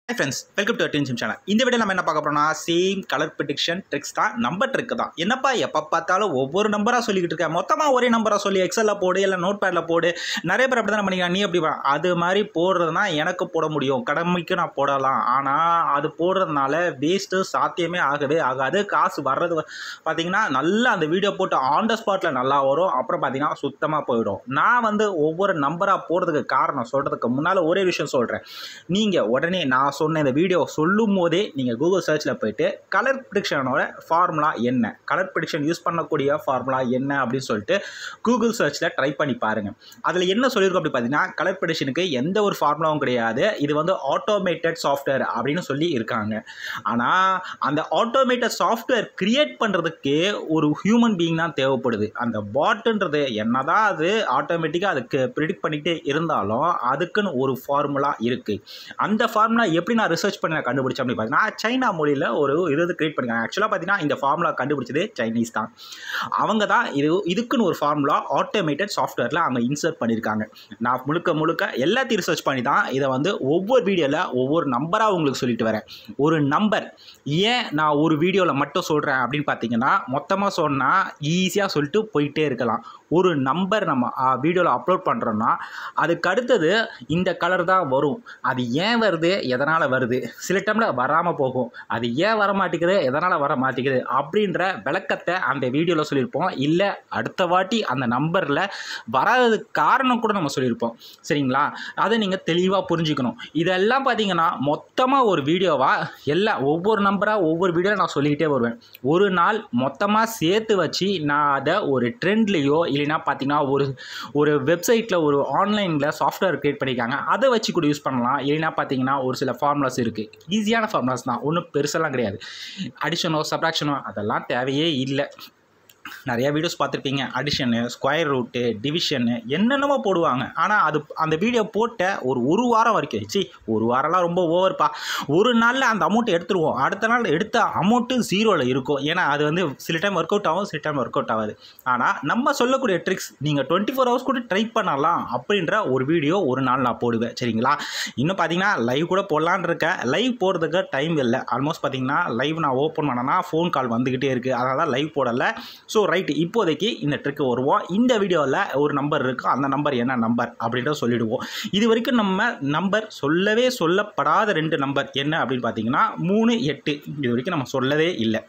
high friends welcome to attention channel இந்த video நம்ம என்ன பார்க்க போறோம்னா சேம் கலர் ப்ரிடிக்ஷன் ட்ரிக்ஸ் தான் நம்பர் ட்ரிக் தான் என்னப்பா எப்போ பார்த்தாலும் ஒவ்வொரு நம்பராக சொல்லிக்கிட்டு இருக்க மொத்தமாக ஒரே நம்பராக சொல்லி எக்ஸலில் போடு இல்லை நோட் பேடில் போடு நிறைய பேர் அப்படி தான் பண்ணிக்கலாம் நீ அப்படி பா- அது மாதிரி போடுறதுனா எனக்கு போட முடியும் கடமைக்கு நான் போடலாம் ஆனால் அது போடுறதுனால வேஸ்ட்டு சாத்தியமே ஆகவே ஆகாது காசு வர்றது வ- பார்த்தீங்கன்னா நல்லா அந்த வீடியோ போட்டு ஆன் த ஸ்பாட்டில் நல்லா வரும் அப்புறம் பார்த்தீங்கன்னா சுத்தமாக போயிடும் நான் வந்து ஒவ்வொரு நம்பராக போடுறதுக்கு காரணம் சொல்கிறதுக்கு முன்னால் ஒரே விஷயம் சொல்கிறேன் நீங்கள் உடனே நான் சொன்ன இந்த வீடியோ சொல்லும் போதே நீங்கள் கூகுள் சர்ச்சில் போயிட்டு கலர் ப்ரிடிக்ஷனோட ஃபார்முலா என்ன கலர் ப்ரிடிக்ஷன் யூஸ் பண்ணக்கூடிய ஃபார்முலா என்ன அப்படின்னு சொல்லிட்டு கூகுள் சர்ச்சில் ட்ரை பண்ணி பாருங்கள் அதில் என்ன சொல்லியிருக்கோம் அப்படி பார்த்தீங்கன்னா கலர் ப்ரிடிக்ஷனுக்கு எந்த ஒரு ஃபார்முலாவும் கிடையாது இது வந்து ஆட்டோமேட்டட் சாஃப்ட்வேர் அப்படின்னு சொல்லி இருக்காங்க ஆனால் அந்த ஆட்டோமேட்டட் சாஃப்ட்வேர் கிரியேட் பண்ணுறதுக்கு ஒரு ஹியூமன் பீயிங் தான் தேவைப்படுது அந்த பாட்டுன்றது என்னதான் அது ஆட்டோமேட்டிக்காக அதுக்கு ப்ரிடிக்ட் பண்ணிகிட்டே இருந்தாலும் அதுக்குன்னு ஒரு ஃபார்முலா இருக்குது அந்த ஃபார்முலா எப்படி நான் ரிசர்ச் பண்ணி நான் கண்டுபிடிச்சேன் அப்படின்னு பார்த்தீங்கன்னா சைனா மொழியில் ஒரு இது கிரியேட் பண்ணிருக்காங்க ஆக்சுவலாக பார்த்தீங்கன்னா இந்த ஃபார்முலா கண்டுபிடிச்சதே சைனீஸ் தான் அவங்க தான் இது இதுக்குன்னு ஒரு ஃபார்முலா ஆட்டோமேட்டட் சாஃப்ட்வேரில் அவங்க இன்சர்ட் பண்ணியிருக்காங்க நான் முழுக்க முழுக்க எல்லாத்தையும் ரிசர்ச் பண்ணி தான் இதை வந்து ஒவ்வொரு வீடியோவில் ஒவ்வொரு நம்பராக உங்களுக்கு சொல்லிட்டு வரேன் ஒரு நம்பர் ஏன் நான் ஒரு வீடியோவில் மட்டும் சொல்கிறேன் அப்படின்னு பார்த்தீங்கன்னா மொத்தமாக சொன்னால் ஈஸியாக சொல்லிட்டு போயிட்டே இருக்கலாம் ஒரு நம்பர் நம்ம வீடியோவில் அப்லோட் பண்ணுறோன்னா அதுக்கு அடுத்தது இந்த கலர் தான் வரும் அது ஏன் வருது எதனால் வருது சில டைமில் வராமல் போகும் அது ஏன் வர மாட்டேங்குது எதனால் வர மாட்டேங்குது அப்படின்ற விளக்கத்தை அந்த வீடியோவில் சொல்லியிருப்போம் இல்லை அடுத்த வாட்டி அந்த நம்பரில் வராததுக்கு காரணம் கூட நம்ம சொல்லியிருப்போம் சரிங்களா அதை நீங்கள் தெளிவாக புரிஞ்சுக்கணும் இதெல்லாம் பார்த்தீங்கன்னா மொத்தமாக ஒரு வீடியோவாக எல்லா ஒவ்வொரு நம்பராக ஒவ்வொரு வீடியோவில் நான் சொல்லிக்கிட்டே வருவேன் ஒரு நாள் மொத்தமாக சேர்த்து வச்சு நான் அதை ஒரு ட்ரெண்ட்லேயோ இல்லைன்னா பார்த்தீங்கன்னா ஒரு ஒரு வெப்சைட்டில் ஒரு ஆன்லைனில் சாஃப்ட்வேர் க்ரியேட் பண்ணியிருக்காங்க அதை வச்சு கூட யூஸ் பண்ணலாம் இல்லைன்னா பார்த்தீங்கன்னா ஒரு சில ஃபார்முலாஸ் இருக்குது ஈஸியான ஃபார்முலாஸ் தான் ஒன்றும் பெருசெல்லாம் கிடையாது அடிஷனோ சப்ராக்ஷனோ அதெல்லாம் தேவையே இல்லை நிறைய வீடியோஸ் பார்த்துருப்பீங்க அடிஷனு ஸ்கொயர் ரூட்டு டிவிஷனு என்னென்னமோ போடுவாங்க ஆனால் அது அந்த வீடியோ போட்ட ஒரு ஒரு வாரம் வரைக்கும் சி ஒரு வாரம்லாம் ரொம்ப ஓவர்ப்பா ஒரு நாளில் அந்த அமௌண்ட் எடுத்துருவோம் அடுத்த நாள் எடுத்த அமௌண்ட்டு ஜீரோவில் இருக்கும் ஏன்னா அது வந்து சில டைம் ஒர்க் அவுட் ஆகும் சில டைம் ஒர்க் அவுட் ஆகாது ஆனால் நம்ம சொல்லக்கூடிய ட்ரிக்ஸ் நீங்கள் டுவெண்ட்டி ஃபோர் ஹவர்ஸ் கூட ட்ரை பண்ணலாம் அப்படின்ற ஒரு வீடியோ ஒரு நாள் நான் போடுவேன் சரிங்களா இன்னும் பார்த்தீங்கன்னா லைவ் கூட போடலான்னு இருக்கேன் லைவ் போடுறதுக்கு டைம் இல்லை ஆல்மோஸ்ட் பார்த்தீங்கன்னா லைவ் நான் ஓப்பன் பண்ணேன்னா ஃபோன் கால் வந்துக்கிட்டே இருக்குது அதனால தான் லைவ் போடலை ஸோ ரைட்டு இப்போதைக்கு இந்த ட்ரிக்கு வருவோம் இந்த வீடியோவில் ஒரு நம்பர் இருக்குது அந்த நம்பர் என்ன நம்பர் அப்படின்றத சொல்லிடுவோம் இது வரைக்கும் நம்ம நம்பர் சொல்லவே சொல்லப்படாத ரெண்டு நம்பர் என்ன அப்படின்னு பார்த்தீங்கன்னா மூணு எட்டு இது வரைக்கும் நம்ம சொல்லவே இல்லை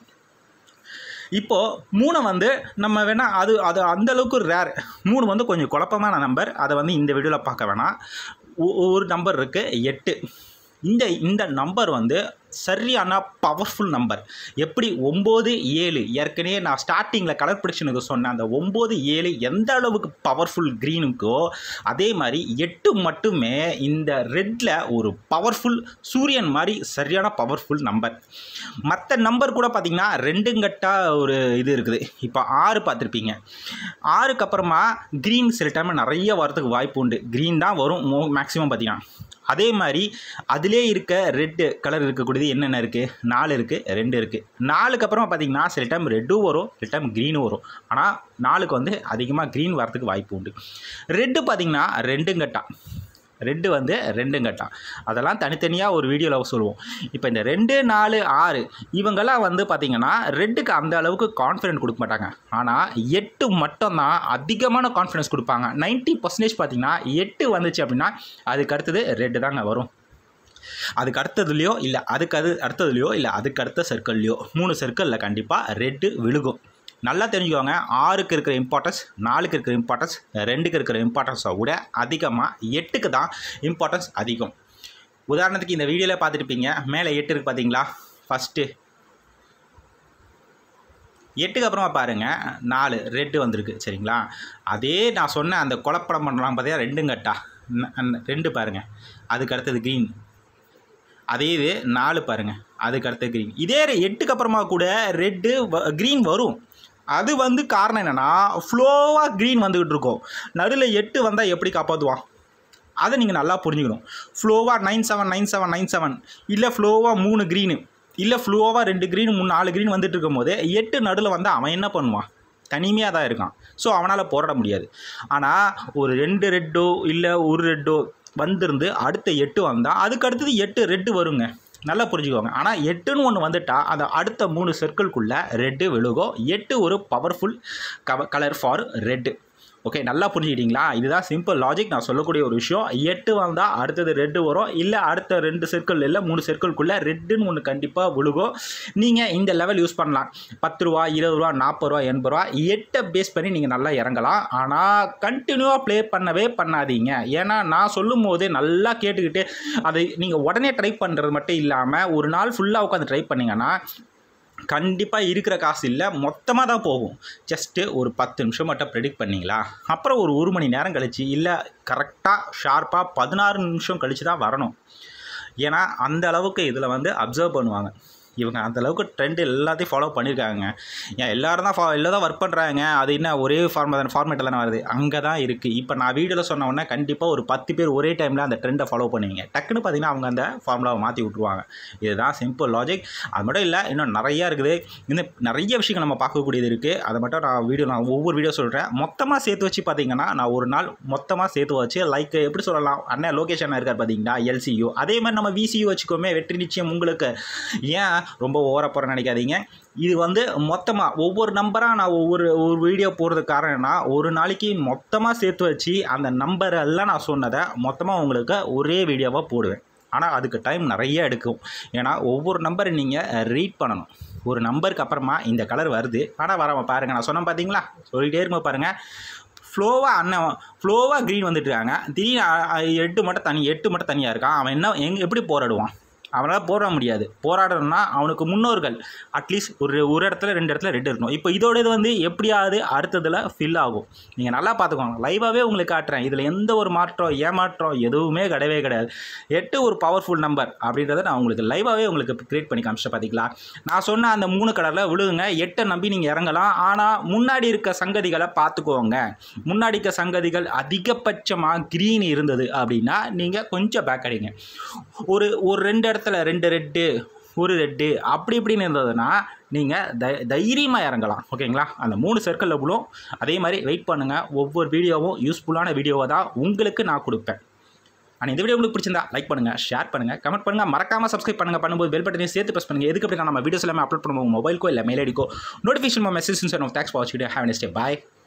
இப்போது மூணை வந்து நம்ம வேணால் அது அது அந்த அளவுக்கு ரேர் மூணு வந்து கொஞ்சம் குழப்பமான நம்பர் அதை வந்து இந்த வீடியோவில் பார்க்க வேணாம் ஒ- ஒரு நம்பர் இருக்குது எட்டு இந்த இந்த நம்பர் வந்து சரியான பவர்ஃபுல் நம்பர் எப்படி ஒம்பது ஏழு ஏற்கனவே நான் ஸ்டார்டிங்கில் கலர் ப்ரிடிக்ஷனுக்கு சொன்னேன் அந்த ஒம்பது ஏழு எந்த அளவுக்கு பவர்ஃபுல் க்ரீனுக்கோ அதே மாதிரி எட்டு மட்டுமே இந்த ரெட்டில் ஒரு பவர்ஃபுல் சூரியன் மாதிரி சரியான பவர்ஃபுல் நம்பர் மற்ற நம்பர் கூட பார்த்திங்கன்னா ரெண்டுங்கட்டா ஒரு இது இருக்குது இப்போ ஆறு பார்த்துருப்பீங்க ஆறுக்கு அப்புறமா க்ரீன் சில டைம் நிறைய வரதுக்கு வாய்ப்பு உண்டு க்ரீன் தான் வரும் மோ மேக்ஸிமம் பார்த்தீங்கன்னா அதே மாதிரி அதிலே இருக்க ரெட்டு கலர் இருக்கக்கூடியது என்னென்ன இருக்குது நாலு இருக்குது ரெண்டு இருக்குது நாலுக்கு அப்புறமா பார்த்தீங்கன்னா சில டைம் ரெட்டும் வரும் சில டைம் க்ரீனும் வரும் ஆனால் நாலுக்கு வந்து அதிகமாக க்ரீன் வரதுக்கு வாய்ப்பு உண்டு ரெட்டு பார்த்தீங்கன்னா ரெண்டுங்கட்டா ரெட்டு வந்து ரெண்டுங்கட்டா அதெல்லாம் தனித்தனியாக ஒரு வீடியோவில் சொல்லுவோம் இப்போ இந்த ரெண்டு நாலு ஆறு இவங்கெல்லாம் வந்து பார்த்திங்கன்னா ரெட்டுக்கு அந்த அளவுக்கு கான்ஃபிடென்ட் கொடுக்க மாட்டாங்க ஆனால் எட்டு மட்டும்தான் அதிகமான கான்ஃபிடன்ஸ் கொடுப்பாங்க 90% பர்சன்டேஜ் பார்த்தீங்கன்னா எட்டு வந்துச்சு அப்படின்னா அதுக்கு அடுத்தது ரெட்டு தாங்க வரும் அதுக்கு அடுத்ததுலையோ இல்லை அதுக்கு அது அடுத்ததுலையோ இல்லை அதுக்கு அடுத்த சர்க்கிள்லையோ மூணு சர்க்கிளில் கண்டிப்பாக ரெட்டு விழுகும் நல்லா தெரிஞ்சுக்கோங்க ஆறுக்கு இருக்கிற இம்பார்ட்டன்ஸ் நாலுக்கு இருக்கிற இம்பார்ட்டன்ஸ் ரெண்டுக்கு இருக்கிற இம்பார்ட்டன்ஸை விட அதிகமாக எட்டுக்கு தான் இம்பார்ட்டன்ஸ் அதிகம் உதாரணத்துக்கு இந்த வீடியோவில் பார்த்துருப்பீங்க மேலே எட்டு இருக்கு பார்த்தீங்களா ஃபஸ்ட்டு எட்டுக்கு அப்புறமா பாருங்கள் நாலு ரெட்டு வந்திருக்கு சரிங்களா அதே நான் சொன்ன அந்த குழப்படம் பண்ணலாம் பார்த்தீங்கன்னா ரெண்டுங்கட்டா ந- ந- ரெண்டு பாருங்கள் அதுக்கு அடுத்தது க்ரீன் அதே இது நாலு பாருங்கள் அதுக்கு அடுத்தது க்ரீன் இதே ரெ- எட்டுக்கு அப்புறமா கூட ரெட்டு க்ரீன் வரும் அது வந்து காரணம் என்னென்னா ஃப்ளோவாக க்ரீன் வந்துக்கிட்டு இருக்கும் நடுவில் எட்டு வந்தால் எப்படி காப்பாற்றுவான் அதை நீங்கள் நல்லா புரிஞ்சுக்கணும் ஃப்ளோவாக nine seven nine seven nine seven இல்லை ஃப்ளோவாக மூணு க்ரீனு இல்லை ஃப்ளோவாக ரெண்டு க்ரீன் மூணு நாலு க்ரீன் வந்துட்டு இருக்கும்போது எட்டு நடுவில் வந்து அவன் என்ன பண்ணுவான் தனிமையாக தான் இருக்கான் ஸோ அவனால் போராட முடியாது ஆனால் ஒரு ரெண்டு ரெட்டோ இல்லை ஒரு ரெட்டோ வந்திருந்து அடுத்த எட்டு வந்தால் அதுக்கு அடுத்தது எட்டு ரெட்டு வருங்க நல்லா புரிஞ்சுக்கோங்க ஆனால் எட்டுன்னு ஒன்று வந்துட்டா அந்த அடுத்த மூணு சர்க்கிள்குள்ளே ரெட்டு விழுகும் எட்டு ஒரு பவர்ஃபுல் கவ கலர் ஃபார் ரெட்டு ஓகே நல்லா புரிஞ்சுக்கிட்டீங்களா இதுதான் சிம்பிள் லாஜிக் நான் சொல்லக்கூடிய ஒரு விஷயம் எட்டு வந்தால் அடுத்தது ரெட்டு வரும் இல்லை அடுத்த ரெண்டு சர்க்கிள் இல்லை மூணு சர்க்கிள்குள்ளே ரெட்டுன்னு ஒன்று கண்டிப்பாக விழுகும் நீங்கள் இந்த லெவல் யூஸ் பண்ணலாம் பத்து ரூபா இருபது ரூபா நாற்பது ரூபா எண்பது ரூபா எட்டை பேஸ் பண்ணி நீங்கள் நல்லா இறங்கலாம் ஆனால் கண்டினியூவாக ப்ளே பண்ணவே பண்ணாதீங்க ஏன்னா நான் சொல்லும் போது நல்லா கேட்டுக்கிட்டு அதை நீங்கள் உடனே ட்ரை பண்ணுறது மட்டும் இல்லாமல் ஒரு நாள் ஃபுல்லாக உட்காந்து ட்ரை பண்ணிங்கன்னா கண்டிப்பாக இருக்கிற காசு இல்லை மொத்தமாக தான் போகும் ஜஸ்ட்டு ஒரு பத்து நிமிஷம் மட்டும் ப்ரெடிக்ட் பண்ணிங்களா அப்புறம் ஒரு ஒரு மணி நேரம் கழிச்சு இல்லை கரெக்டாக ஷார்ப்பாக பதினாறு நிமிஷம் கழிச்சு தான் வரணும் ஏன்னா அந்த அளவுக்கு இதில் வந்து அப்சர்வ் பண்ணுவாங்க இவங்க அந்த அளவுக்கு ட்ரெண்ட் எல்லாத்தையும் ஃபாலோ பண்ணியிருக்காங்க ஏன் எல்லாரும் தான் ஃபா எல்லாம் தான் ஒர்க் பண்ணுறாங்க அது என்ன ஒரே ஃபார்மே தானே ஃபார்மேட்டில் தானே வருது அங்கே தான் இருக்குது இப்போ நான் வீடியோவில் சொன்ன உடனே கண்டிப்பாக ஒரு பத்து பேர் ஒரே டைமில் அந்த ட்ரெண்டை ஃபாலோ பண்ணுவீங்க டக்குன்னு பார்த்தீங்கன்னா அவங்க அந்த ஃபார்முலாவை மாற்றி விட்ருவாங்க இதுதான் சிம்பிள் லாஜிக் அது மட்டும் இல்லை இன்னும் நிறையா இருக்குது இன்னும் நிறைய விஷயங்கள் நம்ம பார்க்கக்கூடியது இருக்குது அதை மட்டும் நான் வீடியோ நான் ஒவ்வொரு வீடியோ சொல்கிறேன் மொத்தமாக சேர்த்து வச்சு பார்த்தீங்கன்னா நான் ஒரு நாள் மொத்தமாக சேர்த்து வச்சு லைக் எப்படி சொல்லலாம் அண்ணன் லொகேஷன் இருக்கார் பார்த்தீங்கன்னா எல்சியூ அதே மாதிரி நம்ம விசியூ வச்சுக்கோமே வெற்றி நிச்சயம் உங்களுக்கு ஏன் ரொம்ப ஓவர போகிற நினைக்காதீங்க இது வந்து மொத்தமாக ஒவ்வொரு நம்பராக நான் ஒவ்வொரு ஒரு வீடியோ போடுறதுக்கு காரணம்னா ஒரு நாளைக்கு மொத்தமாக சேர்த்து வச்சு அந்த நம்பர் எல்லாம் நான் சொன்னதை மொத்தமாக உங்களுக்கு ஒரே வீடியோவாக போடுவேன் ஆனால் அதுக்கு டைம் நிறைய எடுக்கும் ஏன்னா ஒவ்வொரு நம்பரை நீங்கள் ரீட் பண்ணணும் ஒரு நம்பருக்கு அப்புறமா இந்த கலர் வருது ஆனால் வர பாருங்கள் நான் சொன்னேன் பார்த்தீங்களா சொல்லிகிட்டே இருக்கும்போது பாருங்கள் ஃப்ளோவாக அண்ணன் ஃப்ளோவாக க்ரீன் வந்துட்டு இருக்காங்க திடீர்னு அ- அ- எட்டு மட்டும் தனி எட்டு மட்டும் தனியாக இருக்கான் அவன் என்ன எங் எப்படி போராடுவான் அவனால் போராட முடியாது போராடணும்னா அவனுக்கு முன்னோர்கள் அட்லீஸ்ட் ஒரு ஒரு இடத்துல ரெண்டு இடத்துல ரெண்டு இருக்கணும் இப்போ இதோட இது வந்து எப்படியாவது அடுத்ததில் ஃபில் ஆகும் நீங்கள் நல்லா பார்த்துக்கோங்க லைவாகவே உங்களுக்கு காட்டுறேன் இதில் எந்த ஒரு மாற்றம் ஏமாற்றம் எதுவுமே கிடையவே கிடையாது எட்டு ஒரு பவர்ஃபுல் நம்பர் அப்படின்றத நான் உங்களுக்கு லைவாகவே உங்களுக்கு கிரியேட் பண்ணி காமிச்சிட்டேன் பார்த்தீங்களா நான் சொன்ன அந்த மூணு கலரில் விழுகுங்க எட்டை நம்பி நீங்கள் இறங்கலாம் ஆனால் முன்னாடி இருக்க சங்கதிகளை பார்த்துக்கோங்க முன்னாடி இருக்க சங்கதிகள் அதிகபட்சமாக க்ரீன் இருந்தது அப்படின்னா நீங்கள் கொஞ்சம் பேக் அடிங்க ஒரு ஒரு ரெண்டு இடத்துல ரெண்டு ரெட்டு ஒரு ரெட்டு அப்படி இப்படின்னு இருந்ததுன்னா நீங்கள் தை தைரியமாக இறங்கலாம் ஓகேங்களா அந்த மூணு சர்க்கிளில் விழும் அதே மாதிரி வெயிட் பண்ணுங்கள் ஒவ்வொரு வீடியோவும் யூஸ்ஃபுல்லான வீடியோவை தான் உங்களுக்கு நான் கொடுப்பேன் ஆனால் இந்த வீடியோ உங்களுக்கு பிடிச்சிருந்தா லைக் பண்ணுங்கள் ஷேர் பண்ணுங்கள் கமெண்ட் பண்ணுங்கள் மறக்காமல் சப்ஸ்கிரைப் பண்ணுங்கள் பண்ணும்போது பெல் பட்டனையும் சேர்த்து ப்ரெஸ் பண்ணுங்கள் எதுக்கு அப்படின்னா நம்ம வீடியோஸ் எல்லாமே அப்லோட் பண்ணுவோம் மொபைலுக்கோ இல்லை மெயில் ஐடிக்கோ நோட்டிஃபிகேஷன் மெசேஜ் தேங்க்ஸ் ஃபார் வாட்சிங் ஹேவ் நெஸ்டே பாய்